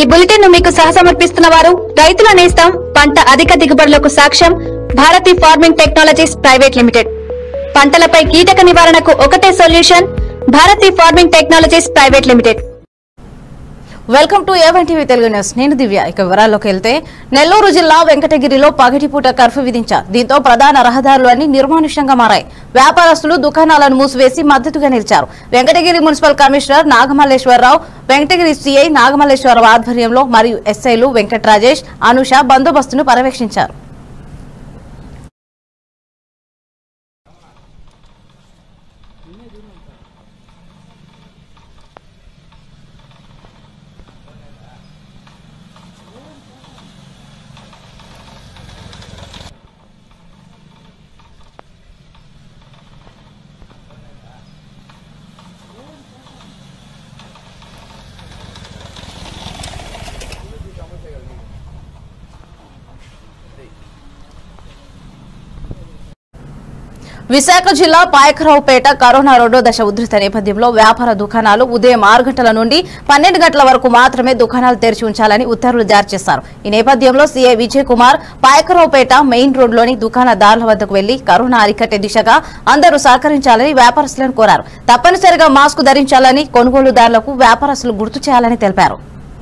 ఈ బులెటిన్ ను మీకు సహసమర్పిస్తున్న వారు రైతుల నేస్తం పంట అధిక దిగుబడులకు సాక్ష్యం Bharathi farming technologies private limited పంటలపై కీటక నివారణకు ఒకటే solution Bharathi farming technologies private limited welcome to A one TV Telugu news నేను దివ్య ఇక వివరాల్లోకి వెళ్తే నెల్లూరు జిల్లా వెంకటగిరిలో పగటిపూట కర్ఫ్యూ విధించారు దీంతో ప్రధాన రహదారులు అన్ని నిర్మానుష్యంగా మారాయి వ్యాపారస్తులు దుకాణాలను మూసివేసి మద్దతుగా నిలిచారు Venkatagiri municipal commissioner Nagamalleswararao Venkatagiri CI Nagamalleswararao ఆధ్వర్యంలో మరియు ఎస్ఐలు వెంకట రాజేష్ అనుష బందోబస్తును పర్యవేక్షించారు విశాఖ జిల్లా పాయకరావుపేట కరోనా రెండో దశ ఉధృత నేపథ్యంలో వ్యాపార దుకాణాలు ఉదయం ఆరు గంటల నుండి పన్నెండు గంటల వరకు మాత్రమే దుకాణాలు తెరిచి ఉంచాలని ఉత్తర్వులు జారీ చేశారు ఈ నేపథ్యంలో సీఐ విజయ్ కుమార్ పాయకరావుపేట మెయిన్ రోడ్లోని దుకాణదారుల వద్దకు వెళ్లి కరోనా అరికట్టే దిశగా అందరూ సహకరించాలని వ్యాపారస్తులను కోరారు తప్పనిసరిగా మాస్క్ ధరించాలని కొనుగోలుదారులకు వ్యాపారస్తులు గుర్తు చేయాలని తెలిపారు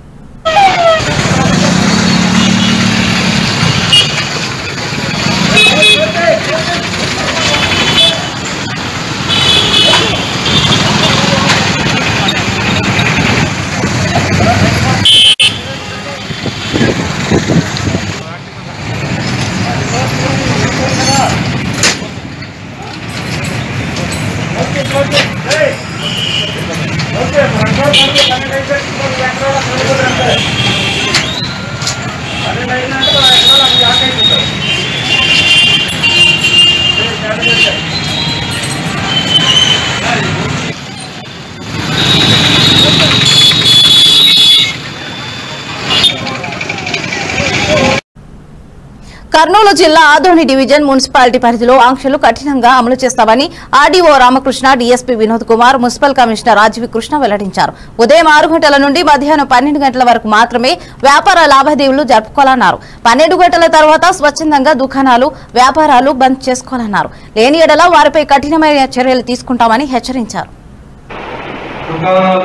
కర్నూలు జిల్లా ఆదోని డివిజన్ మున్సిపాలిటీ పరిధిలో ఆంక్షలు కఠినంగా అమలు చేస్తామని RDO Ramakrishna DSP Vinod Kumar municipal commissioner Rajiv Krishna వెల్లడించారు ఉదయం ఆరు గంటల నుండి మధ్యాహ్నం పన్నెండు గంటల వరకు మాత్రమే వ్యాపార లావాదేవీలు జరుపుకోవాలన్నారు పన్నెండు గంటల తర్వాత స్వచ్ఛందంగా దుకాణాలు వ్యాపారాలు బంద్ చేసుకోవాలన్నారు లేని ఎడల వారిపై కఠినమైన చర్యలు తీసుకుంటామని హెచ్చరించారు దుకాణాలు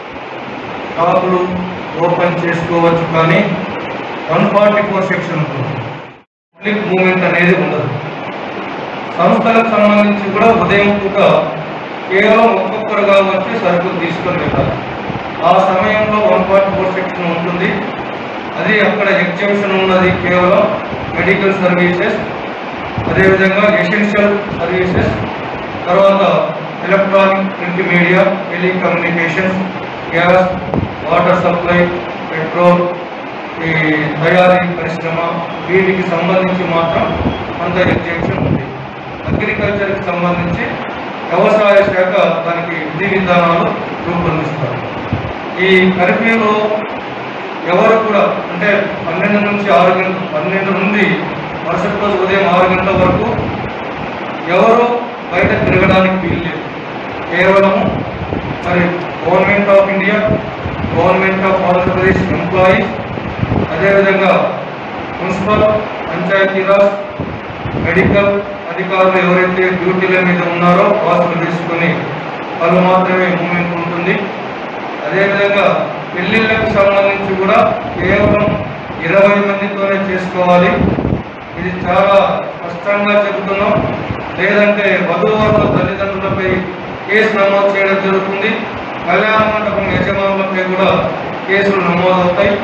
షాపులు ఓపెన్ చేసుకోవచ్చు కానీ వన్ ఫార్టీ ఫోర్ సెక్షన్ ఉంటుంది పబ్లిక్ మూమెంట్ అనేది ఉండదు సంస్థలకు సంబంధించి కూడా ఉదయం పూట కేవలం ఒక్కొక్కరుగా వచ్చి సరుకులు తీసుకొని వెళ్తారు ఆ సమయంలో వన్ ఫార్టీ ఫోర్ సెక్షన్ ఉంటుంది అది అక్కడ ఎగ్జిబిషన్ ఉన్నది కేవలం మెడికల్ సర్వీసెస్ అదేవిధంగా ఎసెన్షియల్ సర్వీసెస్ తర్వాత electronic print media telecommunications gas water supply petrol ఈ తయారీ పరిశ్రమ వీటికి సంబంధించి మాత్రం కొంత ఎగ్జిబిషన్ ఉంది అగ్రికల్చర్కి సంబంధించి వ్యవసాయ శాఖ దానికి విధి విధానాలు రూపొందిస్తారు ఈ కర్ఫ్యూలో ఎవరు కూడా అంటే పన్నెండు నుంచి ఆరు గంటల పన్నెండు నుండి మరుసటి రోజు ఉదయం ఆరు గంటల వరకు ఎవరు బయట తిరగడానికి వీల్లేదు కేవలం మరి government of India government of Andhra Pradesh employees అదేవిధంగా మున్సిపల్ పంచాయతీరాజ్ మెడికల్ అధికారులు ఎవరైతే డ్యూటీల మీద ఉన్నారో పాసులు తీసుకొని వాళ్ళు మాత్రమే మూమెంట్ ఉంటుంది అదేవిధంగా పెళ్లిళ్ళకు సంబంధించి కూడా కేవలం ఇరవై మందితోనే చేసుకోవాలి ఇది చాలా స్పష్టంగా చెబుతున్నాం లేదంటే వధువరుల తల్లిదండ్రులపై కేసు నమోదు చేయడం జరుగుతుంది కళ్యాణ మండపం యజమానులపై కూడా కేసులు నమోదవుతాయి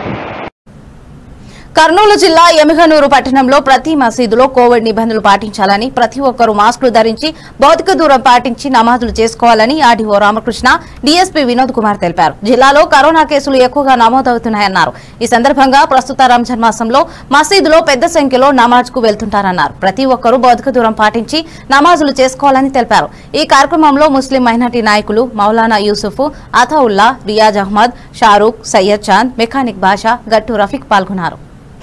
కర్నూలు జిల్లా ఎమిగనూరు పట్టణంలో ప్రతి మసీదులో కోవిడ్ నిబంధనలు పాటించాలని ప్రతి ఒక్కరూ మాస్కులు ధరించి భౌతిక దూరం పాటించి నమాజులు చేసుకోవాలని ఆర్డీఓ రామకృష్ణ డీఎస్పీ వినోద్ కుమార్ తెలిపారు జిల్లాలో కరోనా కేసులు ఎక్కువగా నమోదవుతున్నాయన్నారు ఈ సందర్భంగా ప్రస్తుత రంజాన్ మాసంలో మసీదులో పెద్ద సంఖ్యలో నమాజ్ కు వెళ్తుంటారన్నారు ప్రతి ఒక్కరూ భౌతిక దూరం పాటించి నమాజులు చేసుకోవాలని తెలిపారు ఈ కార్యక్రమంలో ముస్లిం మైనార్టీ నాయకులు మౌలానా యూసుఫ్ అతావుల్లా రియాజ్ అహ్మద్ షారూక్ సయ్యద్ చాంద్ మెకానిక్ బాషా గట్టు రఫీక్ పాల్గొన్నారు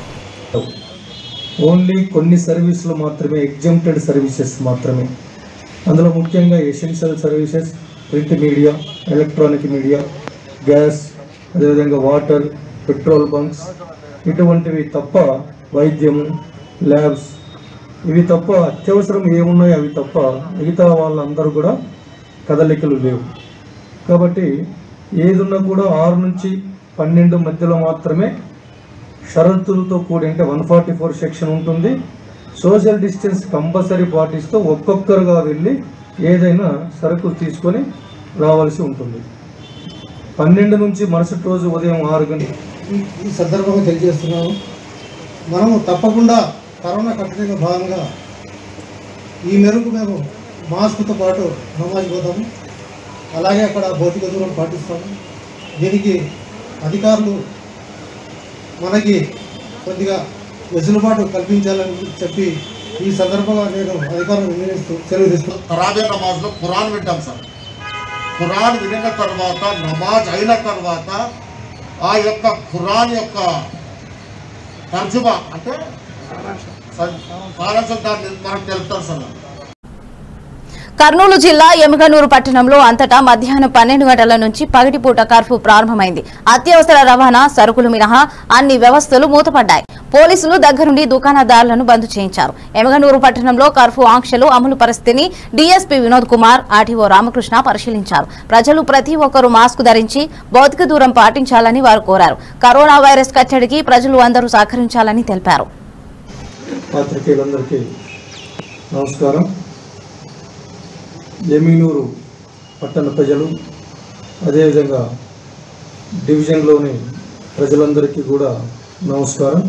ఓన్లీ కొన్ని సర్వీసులు మాత్రమే ఎగ్జామ్టెడ్ సర్వీసెస్ మాత్రమే అందులో ముఖ్యంగా essential services print media electronic media gas అదేవిధంగా వాటర్ పెట్రోల్ బంక్స్ ఇటువంటివి తప్ప వైద్యము ల్యాబ్స్ ఇవి తప్ప అత్యవసరం ఏమున్నాయో అవి తప్ప మిగతా వాళ్ళందరూ కూడా కదలికలు లేవు కాబట్టి ఏదున్నా కూడా ఆరు నుంచి పన్నెండు మధ్యలో మాత్రమే షరతులతో కూడి అంటే వన్ ఫార్టీ ఫోర్ సెక్షన్ ఉంటుంది సోషల్ డిస్టెన్స్ కంపల్సరీ పాటిస్తూ ఒక్కొక్కరుగా వెళ్ళి ఏదైనా సరుకులు తీసుకొని రావాల్సి ఉంటుంది పన్నెండు నుంచి మరుసటి రోజు ఉదయం ఆరు గంటలు ఈ ఈ సందర్భంగా తెలియజేస్తున్నాము మనము తప్పకుండా కరోనా కట్టడిలో భాగంగా ఈ మేరకు మేము మాస్క్తో పాటు నమాజ్ పోతాము అలాగే అక్కడ భౌతిక దూరం పాటిస్తాము దీనికి అధికారులు మనకి కొద్దిగా వెసులుబాటు కల్పించాలని చెప్పి ఈ సందర్భంగా నేను అధికారులను వినియోగిస్తూ సెలవు తీసుకున్నాను తరాబీ నమాజ్లో ఖురాన్ వింటాం సార్ ఖురాన్ వినిన తర్వాత నమాజ్ అయిన తర్వాత ఆ యొక్క ఖురాన్ యొక్క తర్జుమా అంటే సారాంశం దాన్ని మనకు తెలుపుతారు సార్ కర్నూలు జిల్లా ఎమగనూరు పట్టణంలో అంతటా మధ్యాహ్నం పన్నెండు గంటల నుంచి పగటిపూట కర్ఫ్యూ ప్రారంభమైంది అత్యవసర రవాణా సరుకులు మినహా అన్ని వ్యవస్థలు మూతపడ్డాయి పోలీసులు దగ్గరుండి దుకాణదారులను బంద్ చేయించారు ఎమగనూరు పట్టణంలో కర్ఫ్యూ ఆంక్షలు అమలు పరిస్థితిని డీఎస్పీ వినోద్ కుమార్ ఆర్టీఓ రామకృష్ణ పరిశీలించారు ప్రజలు ప్రతి ఒక్కరూ మాస్క్ ధరించి భౌతిక దూరం పాటించాలని వారు కోరారు కరోనా వైరస్ కట్టడికి ప్రజలు అందరూ సహకరించాలని తెలిపారు పాత్రికేయులందరికీ నమస్కారం ఎమీనూరు పట్టణ ప్రజలు అదేవిధంగా డివిజన్లోని ప్రజలందరికీ కూడా నమస్కారం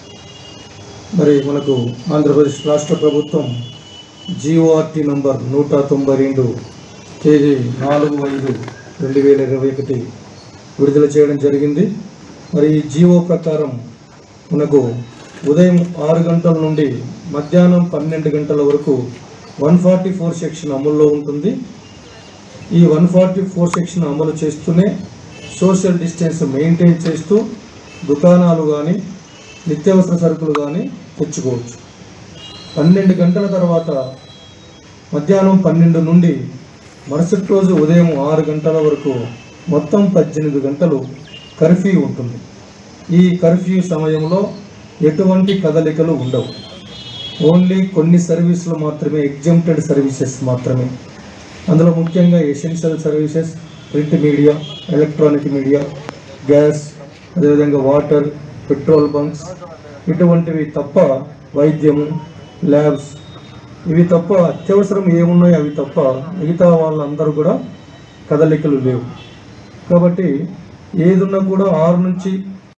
మరి మనకు ఆంధ్రప్రదేశ్ రాష్ట్ర ప్రభుత్వం జీఓఆర్టీ నంబర్ నూట తొంభై రెండు తేదీ నాలుగు ఐదు రెండు వేల ఇరవై ఒకటి విడుదల చేయడం జరిగింది మరి ఈ జీవో ప్రకారం మనకు ఉదయం ఆరు గంటల నుండి మధ్యాహ్నం పన్నెండు గంటల వరకు వన్ ఫార్టీ ఫోర్ సెక్షన్ అమల్లో ఉంటుంది ఈ వన్ ఫార్టీ ఫోర్ సెక్షన్ అమలు చేస్తూనే సోషల్ డిస్టెన్స్ మెయింటైన్ చేస్తూ దుకాణాలు కానీ నిత్యావసర సరుకులు కానీ తెచ్చుకోవచ్చు పన్నెండు గంటల తర్వాత మధ్యాహ్నం పన్నెండు నుండి మరుసటి రోజు ఉదయం ఆరు గంటల వరకు మొత్తం పద్దెనిమిది గంటలు కర్ఫ్యూ ఉంటుంది ఈ కర్ఫ్యూ సమయంలో ఎటువంటి కదలికలు ఉండవు ఓన్లీ కొన్ని సర్వీసులు మాత్రమే ఎగ్జామ్టెడ్ సర్వీసెస్ మాత్రమే అందులో ముఖ్యంగా essential services print media electronic media gas అదేవిధంగా వాటర్ పెట్రోల్ బంక్స్ ఇటువంటివి తప్ప వైద్యము ల్యాబ్స్ ఇవి తప్ప అత్యవసరం ఏమున్నాయో అవి తప్ప మిగతా వాళ్ళందరూ కూడా కదలికలు లేవు కాబట్టి ఏదున్నా కూడా ఆరు నుంచి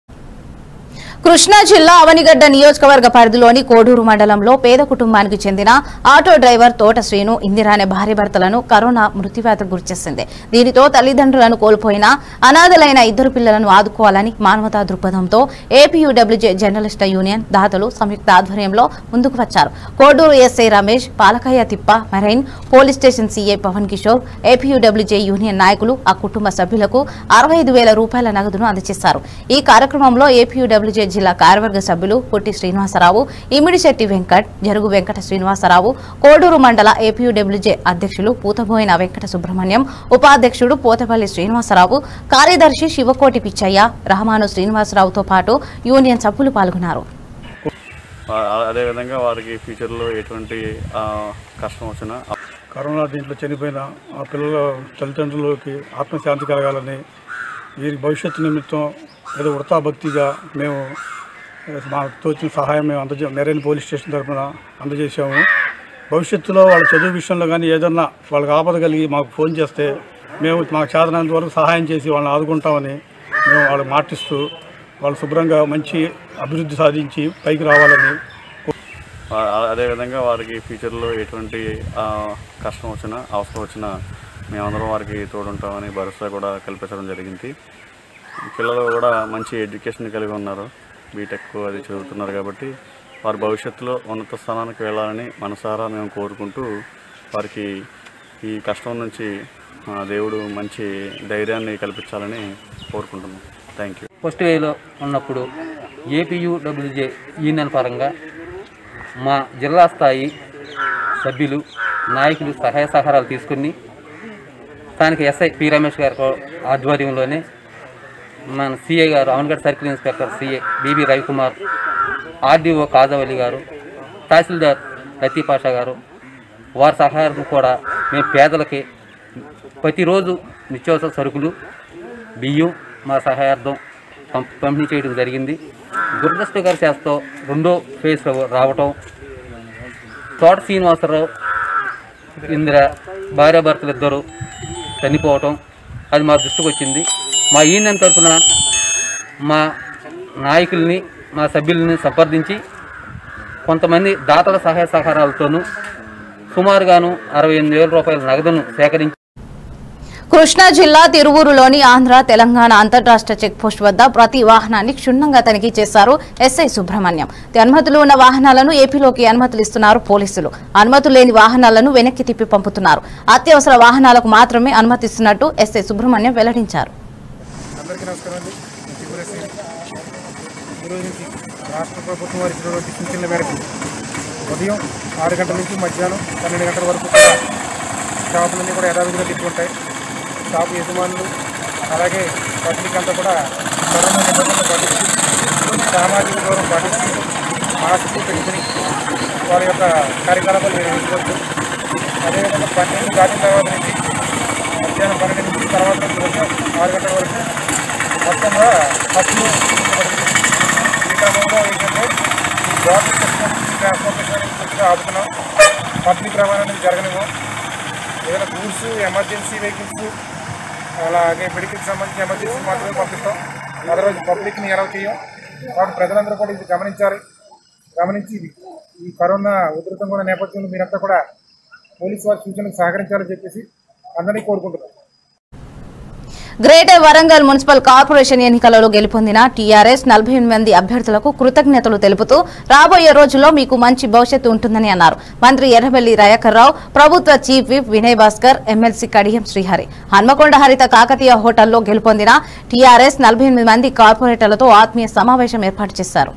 కృష్ణా జిల్లా అవనిగడ్డ నియోజకవర్గ పరిధిలోని కోడూరు మండలంలో పేద కుటుంబానికి చెందిన ఆటో డ్రైవర్ తోట శ్రీను ఇందిరా అనే భార్య భర్తలను కరోనా మృత్యువ్యాధికి గురిచేసింది దీనితో తల్లిదండ్రులను కోల్పోయిన అనాథలైన ఇద్దరు పిల్లలను ఆదుకోవాలని మానవతా దృక్పథంతో ఏపీయూడబ్ల్యూజే జర్నలిస్టుల యూనియన్ దాతలు సంయుక్త ఆధ్వర్యంలో ముందుకు వచ్చారు Koduru SI Ramesh Palakayya Tippa marine police station CI Pavan Kishore APUWJ union నాయకులు ఆ కుటుంబ సభ్యులకు అరవై ఐదు వేల రూపాయల నగదును అందజేశారు ఈ కార్యక్రమంలో ఏపీయూడబ్ల్యూజే జిల్లా కార్యవర్గ సభ్యులు పొట్టి శ్రీనివాసరావు ఇమిడిశెట్టి వెంకట్ జరుగు వెంకట శ్రీనివాసరావు కోడూరు మండల ఏపీయూడబ్ల్యూజే అధ్యక్షులు పూతబోయిన వెంకట సుబ్రహ్మణ్యం ఉపాధ్యక్షుడు పోతపల్లి శ్రీనివాసరావు కార్యదర్శి శివకోటి పిచ్చయ్య రహమాను శ్రీనివాసరావుతో పాటు యూనియన్ సభ్యులు పాల్గొన్నారు ఆ- అదేవిధంగా వారికి ఫ్యూచర్లో ఎటువంటి ఆ, కష్టం వచ్చినా కరోనా దీంట్లో చనిపోయిన ఆ పిల్లల తల్లిదండ్రులకి ఆత్మశాంతి కలగాలని వీరి భవిష్యత్తు నిమిత్తం ఏదో వృతాభక్తిగా మేము ఏ, మాకు తోచిన సహాయం మేము అందజే మెరైన్ పోలీస్ స్టేషన్ తరఫున అందజేసాము భవిష్యత్తులో వాళ్ళ చదువు విషయంలో కానీ ఏదన్నా వాళ్ళకి ఆపద కలిగి మాకు ఫోన్ చేస్తే మేము మాకు చేతనంత వరకు సహాయం చేసి వాళ్ళని ఆదుకుంటామని మేము వాళ్ళకి మాటిస్తూ వాళ్ళు శుభ్రంగా మంచి అభివృద్ధి సాధించి పైకి రావాలని ఆ- అదేవిధంగా వారికి ఫ్యూచర్లో ఎటువంటి ఆ, కష్టం వచ్చినా అవసరం వచ్చినా మేమందరం వారికి తోడుంటామని భరోసా కూడా కల్పించడం జరిగింది పిల్లలు కూడా మంచి ఎడ్యుకేషన్ కలిగి ఉన్నారు బీటెక్ అది చదువుతున్నారు కాబట్టి వారి భవిష్యత్తులో ఉన్నత స్థానానికి వెళ్ళాలని మనసారా మేము కోరుకుంటూ వారికి ఈ కష్టం నుంచి ఆ, దేవుడు మంచి ధైర్యాన్ని కల్పించాలని కోరుకుంటున్నాం థ్యాంక్ యూ ఫస్ట్ వేలో ఉన్నప్పుడు ఏపీయూడబ్ల్యూజే యూనియన్ పరంగా మా జిల్లా స్థాయి సభ్యులు నాయకులు సహాయ సహకారాలు తీసుకుని స్థానిక ఎస్ఐ పి రమేష్ గారి ఆధ్వర్యంలోనే మన CI garu Avanigadda circle inspector CI B B Ravikumar RDO Khajavalli garu తహసీల్దార్ లతీ పాషా గారు వారి సహాయం కూడా మేము పేదలకి ప్రతిరోజు నిత్యావసర సరుకులు బియ్యం మా సహాయార్థం పం- పంపిణీ చేయడం జరిగింది దురదృష్ట గారి చేస్తూ రెండో ఫేజ్ రావటం తోట శ్రీనివాసరావు ఇందిర భార్యాభర్తలు ఇద్దరు చనిపోవటం అది మా దృష్టికి వచ్చింది మా యూనియన్ తరఫున మా నాయకుల్ని మా సభ్యుల్ని సంప్రదించి కొంతమంది దాతల సహాయ సహకారాలతోనూ సుమారుగాను అరవై ఎనిమిది వేల రూపాయల నగదును సేకరించి కృష్ణా జిల్లా తిరువూరులోని ఆంధ్ర తెలంగాణ అంతర్రాష్ట్ర చెక్ పోస్ట్ వద్ద ప్రతి వాహనాన్ని క్షుణ్ణంగా తనిఖీ చేశారు ఎస్ఐ సుబ్రహ్మణ్యం అనుమతులు ఉన్న వాహనాలను ఏపీలోకి అనుమతులు ఇస్తున్నారు పోలీసులు అనుమతులు లేని వాహనాలను వెనక్కి తిప్పి పంపుతున్నారు అత్యవసర వాహనాలకు మాత్రమే అనుమతిస్తున్నట్టు ఎస్ఐ సుబ్రహ్మణ్యం వెల్లడించారు అందరికీ నమస్కారం అండి నేను త్రిపురశ్రీ ఈరోజు నుంచి రాష్ట్ర ప్రభుత్వం వారి ఇచ్చినటువంటి సూచనల మేరకు ఉదయం ఆరు గంటల నుంచి మధ్యాహ్నం పన్నెండు గంటల వరకు కూడా షాపులన్నీ కూడా యథావిధిగా తిప్పి ఉంటాయి షాపు యజమానులు అలాగే పబ్లిక్ అంతా కూడా కరోనా నిబంధనలు పాటిస్తూ సామాజిక దూరం పాటిస్తూ మాస్క్ పెట్టుకుని వారి యొక్క కార్యకలాపాలు నిర్వహించవచ్చు అదేవిధంగా పన్నెండు దాటిన తర్వాత నుంచి మధ్యాహ్నం పన్నెండు నుంచి తర్వాత నుంచి ఉదయం ఆరు గంటల వరకు మొత్తంగా ఖర్చులు చూపించబడింది ఈ క్రమంలో ఏంటంటే గవర్నమెంట్ సిస్టమ్ ట్రాన్స్పోర్టేషన్ పూర్తిగా ఆపుతున్నాం పబ్లిక్ రవాణా అనేది జరగనివ్వం ఏదైనా గూడ్స్ ఎమర్జెన్సీ వెహికల్స్ అలాగే మెడికల్కి సంబంధించిన ఎమర్జెన్సీ మాత్రమే పంపిస్తాం అదర్వైజ్ పబ్లిక్ని ఎలా తీయం కాబట్టి ప్రజలందరూ కూడా ఇది గమనించాలి గమనించి ఇది ఈ కరోనా ఉధృతం కూడా నేపథ్యంలో మీరంతా కూడా పోలీసు వారి సూచనలకు సహకరించాలని చెప్పేసి అందరినీ కోరుకుంటున్నాం గ్రేటర్ వరంగల్ మున్సిపల్ కార్పొరేషన్ ఎన్నికలలో గెలుపొందిన టీఆర్ఎస్ నలభై మంది అభ్యర్థులకు కృతజ్ఞతలు తెలుపుతూ రాబోయే రోజుల్లో మీకు మంచి భవిష్యత్తు ఉంటుందని అన్నారు మంత్రి ఎర్రబెల్లి రావు ప్రభుత్వ chief whip Vinay Bhaskar MLC Kadiyam Srihari Hanamkonda Haritha Kakatiya హోటల్లో గెలుపొందిన టీఆర్ఎస్ నలభై మంది కార్పొరేటర్లతో ఆత్మీయ సమావేశం ఏర్పాటు చేశారు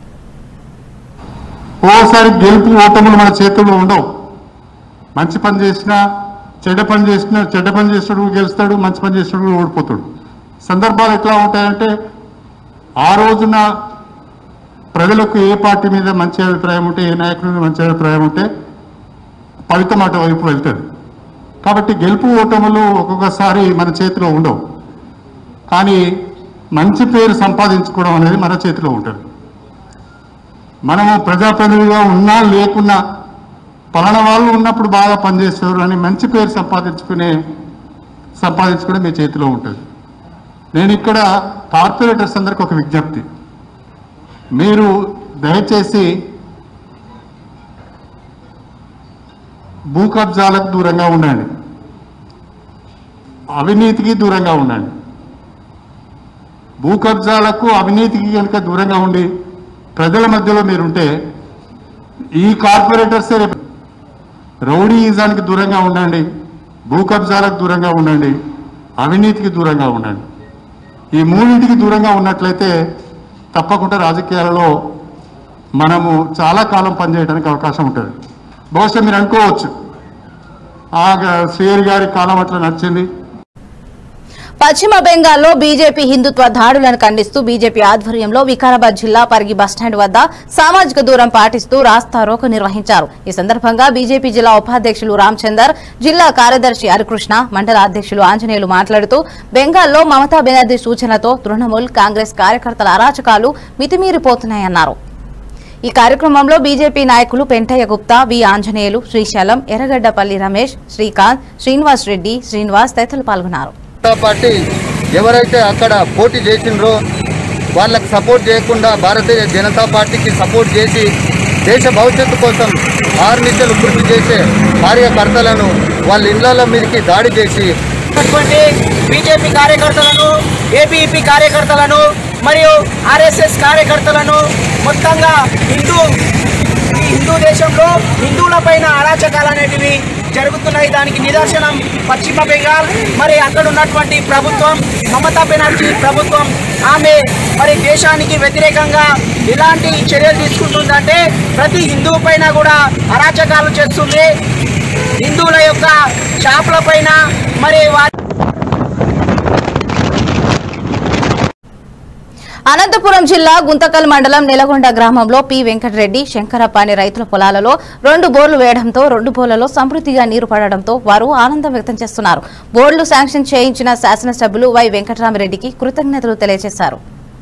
ఓసారి గెలుపు ఓటములు మన చేతుల్లో ఉండవు మంచి పని చేసినా చెడ్డ పని చేసినా చెడ్డ పని చేస్తాడు గెలుస్తాడు మంచి పని చేస్తాడు ఓడిపోతాడు సందర్భాలు ఎట్లా ఉంటాయంటే ఆ రోజున ప్రజలకు ఏ పార్టీ మీద మంచి అభిప్రాయం ఉంటే ఏ నాయకుడి మీద మంచి అభిప్రాయం ఉంటే ఫలితం అటు వైపు వెళ్తుంది కాబట్టి గెలుపు ఓటములు ఒక్కొక్కసారి మన చేతిలో ఉండవు కానీ మంచి పేరు సంపాదించుకోవడం అనేది మన చేతిలో ఉంటుంది మనము ప్రజాప్రతినిధిగా ఉన్నా లేకున్నా పలానా వాళ్ళు ఉన్నప్పుడు బాగా పనిచేస్తారు అని మంచి పేరు సంపాదించుకునే సంపాదించుకునే మీ చేతిలో ఉంటుంది నేను ఇక్కడ కార్పొరేటర్స్ అందరికి ఒక విజ్ఞప్తి మీరు దయచేసి భూ కబ్జాలకు దూరంగా ఉండండి అవినీతికి దూరంగా ఉండండి భూ కబ్జాలకు అవినీతికి కనుక దూరంగా ఉండి ప్రజల మధ్యలో మీరుంటే ఈ కార్పొరేటర్సే రేపు రౌడీయిజానికి దూరంగా ఉండండి భూ కబ్జాలకు దూరంగా ఉండండి అవినీతికి దూరంగా ఉండండి ఈ మూడింటికి దూరంగా ఉన్నట్లయితే తప్పకుండా రాజకీయాలలో మనము చాలా కాలం పనిచేయడానికి అవకాశం ఉంటుంది బహుశా మీరు అనుకోవచ్చు ఆ గ- శ్రీహరి గారి కాలం అట్లా నడిచింది పశ్చిమ బెంగాల్లో బీజేపీ హిందుత్వ దాడులను ఖండిస్తూ బీజేపీ ఆధ్వర్యంలో వికారాబాద్ జిల్లా పరిగి బస్టాండ్ వద్ద సామాజిక దూరం పాటిస్తూ రాస్తా రోకో నిర్వహించారు ఈ సందర్భంగా బీజేపీ జిల్లా ఉపాధ్యక్షులు రామచందర్ జిల్లా కార్యదర్శి హరికృష్ణ మండల అధ్యక్షులు ఆంజనేయులు మాట్లాడుతూ బెంగాల్లో మమతా బెనర్జీ సూచనతో తృణమూల్ కాంగ్రెస్ కార్యకర్తల అరాచకాలు మితిమీరిపోతున్నాయన్నారు ఈ కార్యక్రమంలో బీజేపీ నాయకులు పెంటయ్య గుప్తా వి ఆంజనేయులు శ్రీశైలం ఎర్రగడ్డపల్లి రమేష్ శ్రీకాంత్ శ్రీనివాస్ రెడ్డి శ్రీనివాస్ తదితరులు పాల్గొన్నారు జనతా పార్టీ ఎవరైతే అక్కడ పోటీ చేసిండ్రో వాళ్ళకి సపోర్ట్ చేయకుండా భారతీయ జనతా పార్టీకి సపోర్ట్ చేసి దేశ భవిష్యత్తు కోసం ఆర్నిశలు కృషి చేసే కార్యకర్తలను వాళ్ళ ఇళ్ల మీదకి దాడి చేసి ఉన్నటువంటి బీజేపీ కార్యకర్తలను ఏబీఈపీ కార్యకర్తలను మరియు ఆర్ఎస్ఎస్ కార్యకర్తలను మొత్తంగా హిందూ ఈ హిందూ దేశంలో హిందువుల పైన అరాచకాలు అనేటివి జరుగుతున్నాయి దానికి నిదర్శనం పశ్చిమ బెంగాల్ మరి అక్కడ ఉన్నటువంటి ప్రభుత్వం మమతా బెనర్జీ ప్రభుత్వం ఆమె మరి దేశానికి వ్యతిరేకంగా ఎలాంటి చర్యలు తీసుకుంటుందంటే ప్రతి హిందువు పైన కూడా అరాచకాలు చేస్తుంది హిందువుల యొక్క షాపుల పైన మరి వారి అనంతపురం జిల్లా గుంతకల్ మండలం నెలగొండ గ్రామంలో పి వెంకటరెడ్డి శంకరప్ప అనే రైతుల పొలాలలో రెండు బోర్లు వేయడంతో రెండు బోర్లలో సమృద్ధిగా నీరు పడడంతో వారు ఆనందం వ్యక్తం చేస్తున్నారు బోర్లు శాంక్షన్ చేయించిన శాసనసభ్యులు వై వెంకటరామరెడ్డికి కృతజ్ఞతలు తెలియజేశారు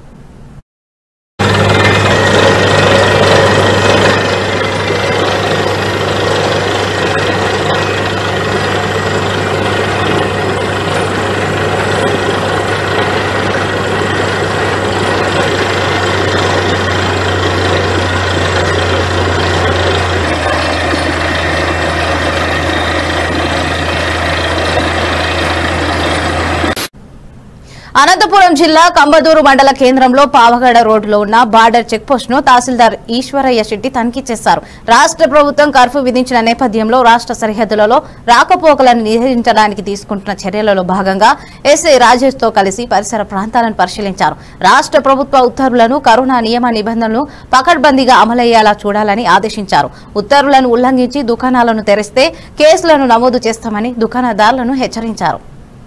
అనంతపురం జిల్లా కంబదూరు మండల కేంద్రంలో పావగడ రోడ్డులో ఉన్న బార్డర్ చెక్ పోస్ట్ ను తహసీల్దార్ ఈశ్వరయ్య శెట్టి తనిఖీ చేశారు రాష్ట్ర ప్రభుత్వం కర్ఫ్యూ విధించిన నేపథ్యంలో రాష్ట్ర సరిహద్దులలో రాకపోకలను నిరోధించడానికి తీసుకుంటున్న చర్యలలో భాగంగా ఎస్ఐ రాజేష్ తో కలిసి పరిసర ప్రాంతాలను పరిశీలించారు రాష్ట్ర ప్రభుత్వ ఉత్తర్వులను కరోనా నియమ నిబంధనలు పకడ్బందీగా అమలయ్యేలా చూడాలని ఆదేశించారు ఉత్తర్వులను ఉల్లంఘించి దుకాణాలను తెరిస్తే కేసులను నమోదు చేస్తామని దుకాణదారులను హెచ్చరించారు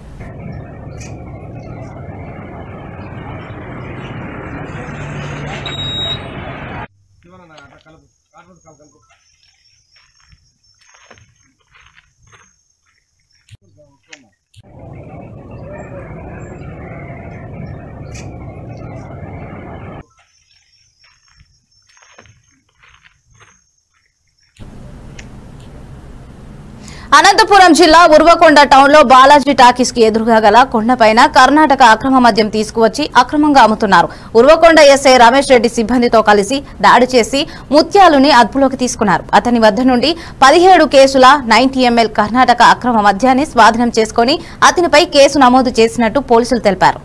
అనంతపురం జిల్లా ఉర్వకొండ టౌన్ లో బాలాజీ టాకీస్ కి ఎదురుగా గల కొండపైన కర్ణాటక అక్రమ మద్యం తీసుకువచ్చి అక్రమంగా అమ్ముతున్నారు ఉర్వకొండ ఎస్ఐ రమేష్ రెడ్డి సిబ్బందితో కలిసి దాడి చేసి ముత్యాలుని అదుపులోకి తీసుకున్నారు అతని వద్ద నుండి పదిహేడు కేసుల నైన్టీ ఎంఎల్ కర్ణాటక అక్రమ మద్యాన్ని స్వాధీనం చేసుకుని అతనిపై కేసు నమోదు చేసినట్టు పోలీసులు తెలిపారు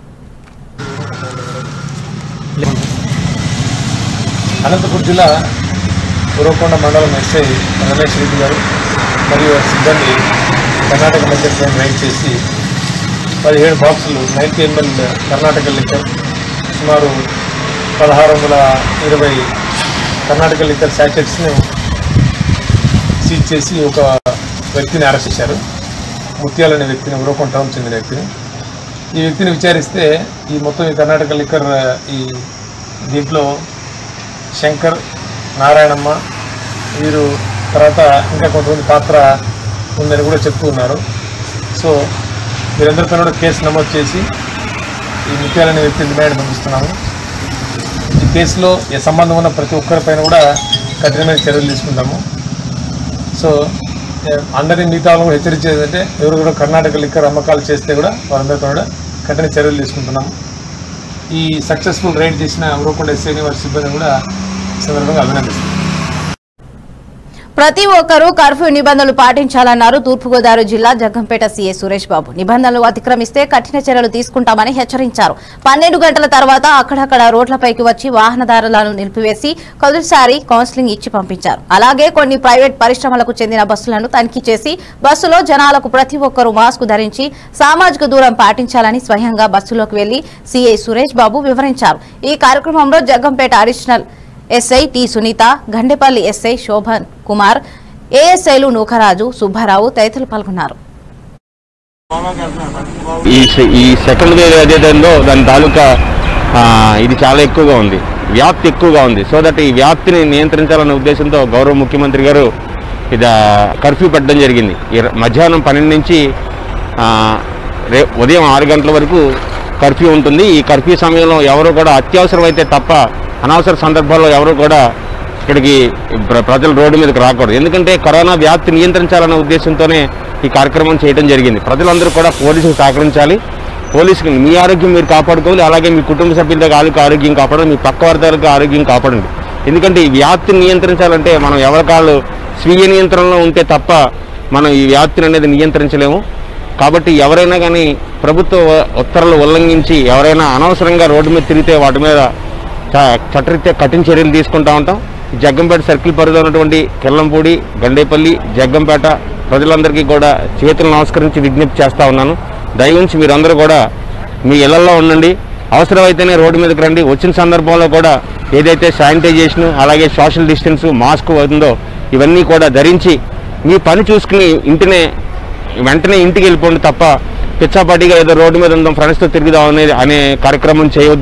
అనంతపురం జిల్లా ఉరవకొండ మండలం ఎస్ఐ రమేష్ రెడ్డి గారు మరియు వారి సిబ్బంది కర్ణాటక మధ్య రైడ్ చేసి పదిహేడు బాక్సులు నైన్టీ ఎంఎల్ కర్ణాటక లిక్కర్ సుమారు పదహారు వందల ఇరవై కర్ణాటక లిక్కర్ శాకెట్స్ను సీజ్ చేసి ఒక వ్యక్తిని అరెస్ట్ చేశారు ముత్యాలు అనే వ్యక్తిని ఉరవకొండ టౌన్ చెందిన వ్యక్తిని ఈ వ్యక్తిని విచారిస్తే ఈ మొత్తం ఈ కర్ణాటక లిక్కర్ ఈ దీంట్లో శంకర్ నారాయణమ్మ వీరు తర్వాత ఇంకా కొంతమంది పాత్ర ఉందని కూడా చెప్తూ ఉన్నారు సో వీరందరిపైన కూడా కేసు నమోదు చేసి ఈ ముత్యాలనే వ్యక్తి డిమాండ్ పంపిస్తున్నాము ఈ కేసులో ఏ సంబంధం ఉన్న ప్రతి ఒక్కరిపైన కూడా కఠినమైన చర్యలు తీసుకుంటాము సో ఏ, అందరినీ మిగతా వాళ్ళని కూడా హెచ్చరించేది అంటే ఎవరు కూడా కర్ణాటక లిక్కర్ అమ్మకాలు చేస్తే కూడా వారందరితో కూడా కఠిన చర్యలు తీసుకుంటున్నాము ఈ సక్సెస్ఫుల్ రైడ్ చేసిన ఉరవకొండ ఎస్ఐని వారి సిబ్బందిని కూడా ఈ సందర్భంగా అభినందిస్తున్నాను ప్రతి ఒక్కరూ కర్ఫ్యూ నిబంధనలు పాటించాలన్నారు తూర్పుగోదావరి జిల్లా జగ్గంపేట సీఏ సురేష్ బాబు నిబంధనలు అతిక్రమిస్తే కఠిన చర్యలు తీసుకుంటామని హెచ్చరించారు పన్నెండు గంటల తర్వాత అక్కడక్కడ రోడ్లపైకి వచ్చి వాహనదారులను నిలిపివేసి కొద్దిసారి కౌన్సిలింగ్ ఇచ్చి పంపించారు అలాగే కొన్ని ప్రైవేట్ పరిశ్రమలకు చెందిన బస్సులను తనిఖీ చేసి బస్సులో జనాలకు ప్రతి ఒక్కరూ మాస్క్ ధరించి సామాజిక దూరం పాటించాలని స్వయంగా బస్సులోకి వెళ్లి సీఐ సురేష్ బాబు వివరించారు ఈ కార్యక్రమంలో Jaggampeta additional SI T Sunitha Gandepalli SI Sobhan Kumar ఏఎస్ఐలు నూకరాజు సుబ్బారావు తదితరులు పాల్గొన్నారు ఈ సె- ఈ సెకండ్ వేవ్ ఏదైతుందో దాని తాలూకా ఆ, ఇది చాలా ఎక్కువగా ఉంది వ్యాప్తి ఎక్కువగా ఉంది సో దట్ ఈ వ్యాప్తిని నియంత్రించాలనే ఉద్దేశంతో గౌరవ ముఖ్యమంత్రి గారు ఇది కర్ఫ్యూ పెట్టడం జరిగింది ఈ ర- మధ్యాహ్నం పన్నెండు నుంచి ఆ, రే ఉదయం ఆరు గంటల వరకు కర్ఫ్యూ ఉంటుంది ఈ కర్ఫ్యూ సమయంలో ఎవరు కూడా అత్యవసరం అయితే తప్ప అనవసర సందర్భాల్లో ఎవరు కూడా ఇక్కడికి ప్ర- ప్రజలు రోడ్డు మీదకి రాకూడదు ఎందుకంటే కరోనా వ్యాప్తి నియంత్రించాలనే ఉద్దేశంతోనే ఈ కార్యక్రమం చేయడం జరిగింది ప్రజలందరూ కూడా పోలీసుకు సహకరించాలి పోలీసుకి మీ ఆరోగ్యం మీరు కాపాడుకోవాలి అలాగే మీ కుటుంబ సభ్యుల ఆరోగ్యం ఆరోగ్యం కాపాడండి మీ పక్క వర్గాలకు ఆరోగ్యం కాపాడండి ఎందుకంటే ఈ వ్యాప్తిని నియంత్రించాలంటే మనం ఎవరి కాళ్ళు స్వీయ నియంత్రణలో ఉంటే తప్ప మనం ఈ వ్యాప్తిని అనేది నియంత్రించలేము కాబట్టి ఎవరైనా కానీ ప్రభుత్వ ఉత్తర్వులు ఉల్లంఘించి ఎవరైనా అనవసరంగా రోడ్డు మీద తిరిగితే వాటి మీద చ- చట్టరీత్యా కఠిన చర్యలు తీసుకుంటా ఉంటాం ఈ జగ్గంపేట సర్కిల్ పరిధిలో ఉన్నటువంటి కిల్లంపూడి గండేపల్లి జగ్గంపేట ప్రజలందరికీ కూడా చేతులు నమస్కరించి విజ్ఞప్తి చేస్తా ఉన్నాను దయవుంచి మీరందరూ కూడా మీ ఇళ్లలో ఉండండి అవసరమైతేనే రోడ్డు మీదకి రండి వచ్చిన సందర్భంలో కూడా ఏదైతే శానిటైజేషన్ అలాగే సోషల్ డిస్టెన్స్ మాస్క్ ఉందో ఇవన్నీ కూడా ధరించి మీ పని చూసుకుని ఇంటినే వెంటనే ఇంటికి వెళ్ళిపోండి తప్ప పిచ్చాపాటిగా ఏదో రోడ్డు మీద ఉందాం ఫ్రెండ్స్తో తిరుగుదాం అనేది అనే కార్యక్రమం చేయవద్దు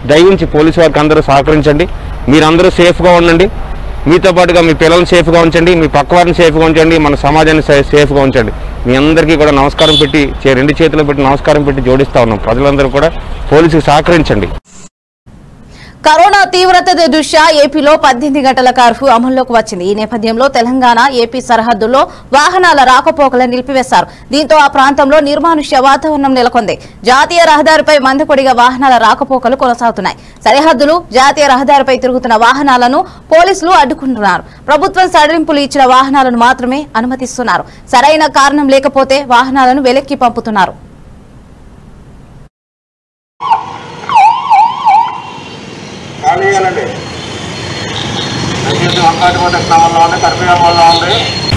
దయించి పోలీసు వారికి అందరూ సహకరించండి మీరందరూ సేఫ్గా ఉండండి మీతో పాటుగా మీ పిల్లల్ని సేఫ్గా ఉంచండి మీ పక్క వారిని సేఫ్గా ఉంచండి మన సమాజాన్ని సే- సేఫ్గా ఉంచండి మీ అందరికీ కూడా నమస్కారం పెట్టి చే- రెండు చేతులు పెట్టి నమస్కారం పెట్టి జోడిస్తా ఉన్నాం ప్రజలందరూ కూడా పోలీసుకు సహకరించండి కరోనా తీవ్రత దృష్ట్యా ఏపీలో పద్దెనిమిది గంటల కర్ఫ్యూ అమల్లోకి వచ్చింది ఈ నేపథ్యంలో తెలంగాణ ఏపీ సరిహద్దుల్లో వాహనాల రాకపోకలను నిలిపివేశారు దీంతో ఆ ప్రాంతంలో నిర్మానుష్య వాతావరణం నెలకొంది జాతీయ రహదారిపై మందకొడిగా వాహనాల రాకపోకలు కొనసాగుతున్నాయి సరిహద్దులు జాతీయ రహదారిపై తిరుగుతున్న వాహనాలను పోలీసులు అడ్డుకుంటున్నారు ప్రభుత్వం సడలింపులు ఇచ్చిన వాహనాలను మాత్రమే అనుమతిస్తున్నారు సరైన కారణం లేకపోతే వాహనాలను వెలక్కి పంపుతున్నారు ఖాళీ చేయాలండి దయచేసి వంకాటిపేట గ్రామంలో ఉంది కర్పీ అమల్లో ఉంది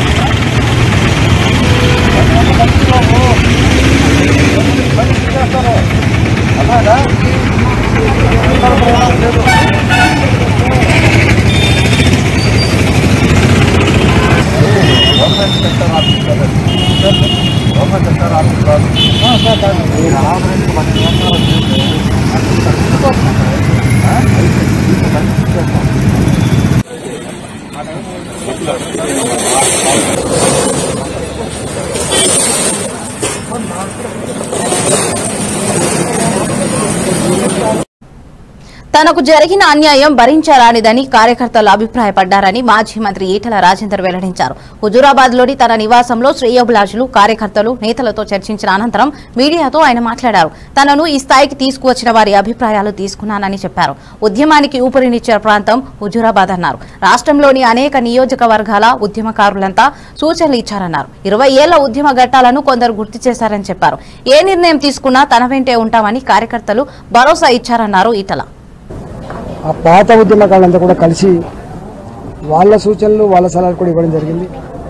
తనకు జరిగిన అన్యాయం భరించరానిదని కార్యకర్తలు అభిప్రాయపడ్డారని మాజీ మంత్రి ఈటల రాజేందర్ వెల్లడించారు హుజూరాబాద్ లోని తన నివాసంలో శ్రేయోభిలాషులు కార్యకర్తలు నేతలతో చర్చించిన అనంతరం మీడియాతో ఆయన మాట్లాడారు తనను ఈ స్థాయికి తీసుకువచ్చిన వారి అభిప్రాయాలు తీసుకున్నానని చెప్పారు ఉద్యమానికి ఊపిరినిచ్చిన ప్రాంతం హుజూరాబాద్ అన్నారు రాష్ట్రంలోని అనేక నియోజకవర్గాల ఉద్యమకారులంతా సూచనలు ఇచ్చారన్నారు ఇరవై ఏళ్ల ఉద్యమ ఘట్టాలను కొందరు గుర్తు చేశారని చెప్పారు ఏ నిర్ణయం తీసుకున్నా తన వెంటే ఉంటామని కార్యకర్తలు భరోసా ఇచ్చారన్నారు ఈటల ఆ పాత ఉద్యమకారులంతా కూడా కలిసి వాళ్ళ సూచనలు వాళ్ళ సలహాలు కూడా ఇవ్వడం జరిగింది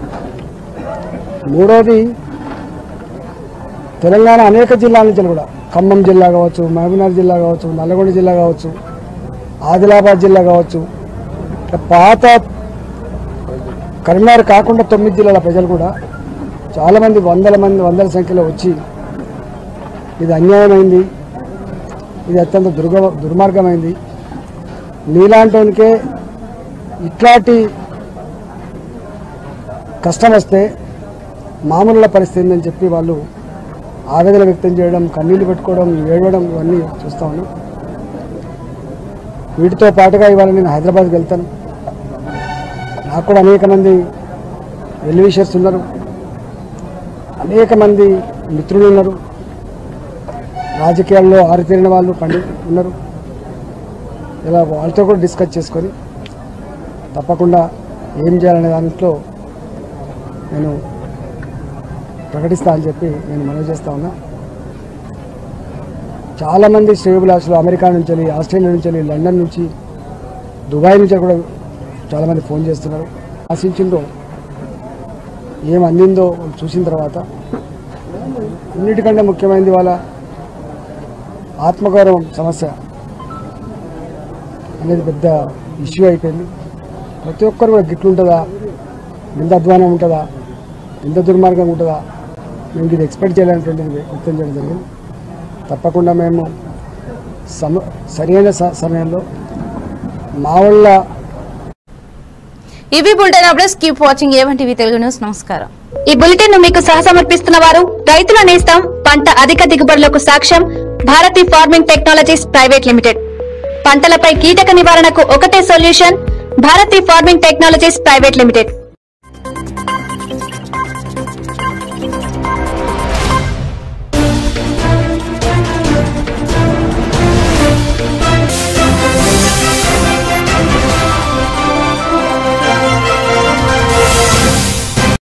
మూడోది తెలంగాణ అనేక జిల్లాల నుంచి కూడా ఖమ్మం జిల్లా కావచ్చు మహబూబ్నగర్ జిల్లా కావచ్చు నల్లగొండ జిల్లా కావచ్చు ఆదిలాబాద్ జిల్లా కావచ్చు ఇట్లా పాత కరీంనగర్ కాకుండా తొమ్మిది జిల్లాల ప్రజలు కూడా చాలామంది వందల మంది వందల సంఖ్యలో వచ్చి ఇది అన్యాయమైంది ఇది అత్యంత దుర్గ దుర్మార్గమైంది నీలాంటోనికే ఇట్లాంటి కష్టం వస్తే మామూలుల పరిస్థితి ఉందని చెప్పి వాళ్ళు ఆవేదన వ్యక్తం చేయడం కన్నీళ్లు పెట్టుకోవడం ఏడవడం ఇవన్నీ చూస్తా ఉన్నాం వీటితో పాటుగా ఇవాళ నేను హైదరాబాద్కి వెళ్తాను నాకు కూడా అనేక మంది వెల్విషర్స్ ఉన్నారు అనేక మంది మిత్రులు ఉన్నారు రాజకీయాల్లో ఆరితేరిన వాళ్ళు పండి ఉన్నారు ఇలా వాళ్ళతో కూడా డిస్కస్ చేసుకొని తప్పకుండా ఏం చేయాలనే దాంట్లో నేను ప్రకటిస్తా అని చెప్పి నేను మనవి చేస్తా ఉన్నా చాలామంది శ్రేయోభిలాషులు అమెరికా నుంచి వెళ్ళి ఆస్ట్రేలియా నుంచి వెళ్ళి లండన్ నుంచి దుబాయ్ నుంచి కూడా చాలామంది ఫోన్ చేస్తున్నారు ఆశించిందో ఏం అందిందో వాళ్ళు చూసిన తర్వాత అన్నిటికంటే ముఖ్యమైనది వాళ్ళ ఆత్మగౌరవం సమస్య అనేది పెద్ద ఇష్యూ అయిపోయింది ప్రతి ఒక్కరు కూడా గిట్లుంటుందా ఇంత అధ్వానం ఉంటుందా ఇంత దుర్మార్గం ఉంటుందా మేము ఇది ఎక్స్పెక్ట్ చేయాలనేటువంటిది వ్యక్తం చేయడం జరిగింది తప్పకుండా మేము సమ సరైన స- సమయంలో మా వల్ల ఇవి bulletin updates keep watching A one TV Telugu news నమస్కారం ఈ బులెటిన్ ను మీకు సహసమర్పిస్తున్న వారు రైతుల నేస్తం పంట అధిక దిగుబడులకు సాక్ష్యం Bharathi farming technologies private limited పంటలపై కీటక నివారణకు ఒకటే solution Bharathi farming technologies private limited